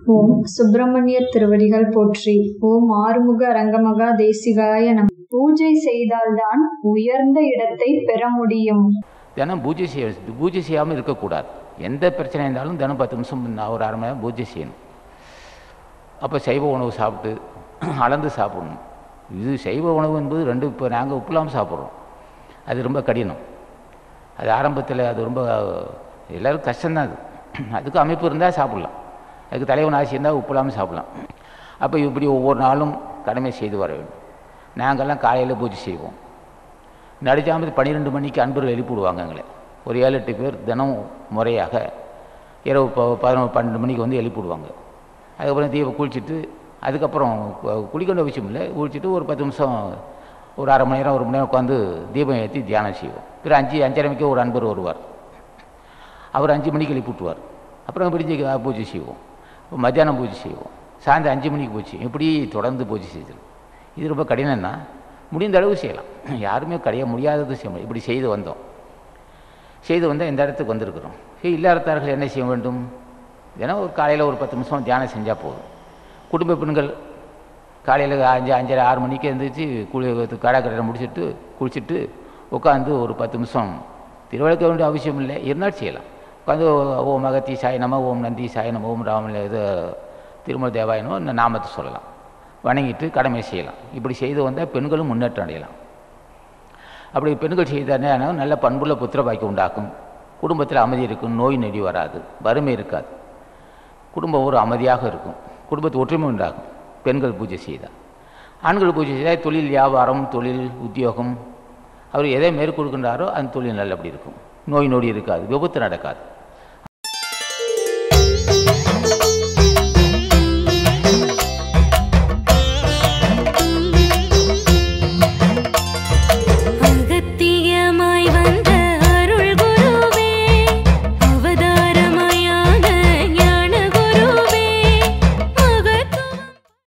ஓம் சுப்பிரமணிய திருவடிகள் போற்றி ஓம் ஆறுமுக அரங்கமகா தேசிகாய நம் பூஜை செய்தால்தான் உயர்ந்த இடத்தை பெற முடியும் தினம் பூஜை செய்ய பூஜை செய்யாமல் இருக்கக்கூடாது எந்த பிரச்சனை இருந்தாலும் தினம் பத்து நிமிஷம் நான் ஒரு அரை மணி நேரம் பூஜை செய்யணும் அப்போ சைவ உணவு சாப்பிட்டு அளந்து சாப்பிடணும் இது சைவ உணவு என்பது ரெண்டு இப்போ நாங்கள் உப்பு இல்லாமல் சாப்பிட்றோம் அது ரொம்ப கடினம் அது ஆரம்பத்தில் அது ரொம்ப எல்லோரும் கஷ்டம்தான் அது அதுக்கு அமைப்பு இருந்தால் சாப்பிட்லாம் அதுக்கு தலைவன் ஆசை இருந்தால் உப்பு இல்லாமல் சாப்பிட்லாம் அப்போ இப்படி ஒவ்வொரு நாளும் கடமை செய்து வர வேண்டும் நாங்கள்லாம் காலையில் பூஜை செய்வோம் நடுஜாமத்து பன்னிரெண்டு மணிக்கு அன்பர்கள் எழுப்பி விடுவாங்க எங்களை ஒரு ஏழு எட்டு பேர் தினம் முறையாக இரவு ப பதினொன்று பன்னெண்டு மணிக்கு வந்து எழுப்பி விடுவாங்க அதுக்கப்புறம் தீபம் குளிச்சுட்டு அதுக்கப்புறம் கு- குளிக்கணும் அவசியம் இல்லை குளிச்சுட்டு ஒரு பத்து நிமிஷம் ஒரு அரை மணி நேரம் ஒரு மணி நேரம் உட்காந்து தீபம் ஏற்றி தியானம் செய்வோம் பிறகு அஞ்சு அஞ்சரை மணிக்கு ஒரு அன்பர் வருவார் அவர் அஞ்சு மணிக்கு எழுப்பி விட்டுவார் அப்புறம் பிடிச்சி பூஜை செய்வோம் இப்போ மத்தியானம் பூஜை செய்வோம் சாயந்தரம் அஞ்சு மணிக்கு பூஜை இப்படி தொடர்ந்து பூஜை செய்தல் இது ரொம்ப கடினம் தான் முடிந்த அளவு செய்யலாம் யாருமே கடைய முடியாதது செய்ய முடியும் இப்படி செய்து வந்தோம் செய்து வந்தால் இந்த இடத்துக்கு வந்திருக்கிறோம் சரி இல்லாதத்தார்கள் என்ன செய்ய வேண்டும் தினம் ஒரு காலையில் ஒரு பத்து நிமிஷம் தியானம் செஞ்சால் போதும் குடும்ப பெண்கள் காலையில் அஞ்சு அஞ்சரை ஆறு மணிக்கு எழுந்திரிச்சு குளி கடை கடை முடிச்சுட்டு குளிச்சுட்டு உட்காந்து ஒரு பத்து நிமிஷம் திருவிளக்க வேண்டிய அவசியம் இல்லை இருந்தாலும் செய்யலாம் உட்காந்து ஓம் அகத்தி சாய் நம ஓம் நந்தி சாய் நம ஓம் ராமன் இது திருமல் தேவாயனோ இந்த நாமத்தை சொல்லலாம் வணங்கிட்டு கடமை செய்யலாம் இப்படி செய்து வந்தால் பெண்களும் முன்னேற்றம் அடையலாம் அப்படி பெண்கள் செய்தானே நல்ல பண்புள்ள புத்திர பாக்கியம் உண்டாக்கும் குடும்பத்தில் அமைதி இருக்கும் நோய் நெடி வராது வறுமை இருக்காது குடும்பம் ஒரு அமைதியாக இருக்கும் குடும்பத்து ஒற்றுமை உண்டாகும் பெண்கள் பூஜை செய்தால் ஆண்கள் பூஜை செய்தால் தொழில் வியாபாரம் தொழில் உத்தியோகம் அவர் எதை மேற்கொள்கின்றாரோ அந்த தொழில் நல்லபடி இருக்கும் நோய் நொடி இருக்காது விபத்து நடக்காது